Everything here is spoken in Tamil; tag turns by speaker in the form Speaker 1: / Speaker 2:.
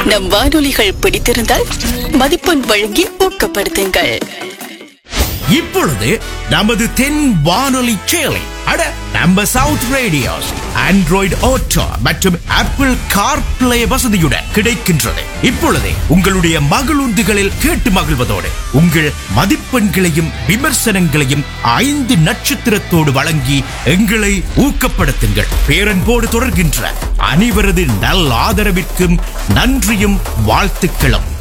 Speaker 1: நம் வானொலிகள் பிடித்திருந்தால் மதிப்பெண் வழங்கி ஊக்கப்படுத்துங்கள்
Speaker 2: இப்பொழுது நமது தென் வானொலி சேலை அட நம்ம சவுத் ரேடியோஸ் ஆண்ட்ராய்டு ஆட்டோ மற்றும் ஆப்பிள் கார்பிளே வசதியுடன் கிடைக்கின்றது இப்பொழுது உங்களுடைய மகிழுந்துகளில் கேட்டு மகிழ்வதோடு உங்கள் மதிப்பெண்களையும் விமர்சனங்களையும் ஐந்து நட்சத்திரத்தோடு வழங்கி எங்களை ஊக்கப்படுத்துங்கள் பேரன்போடு தொடர்கின்ற அனைவரது நல் ஆதரவிற்கும் நன்றியும் வாழ்த்துக்களும்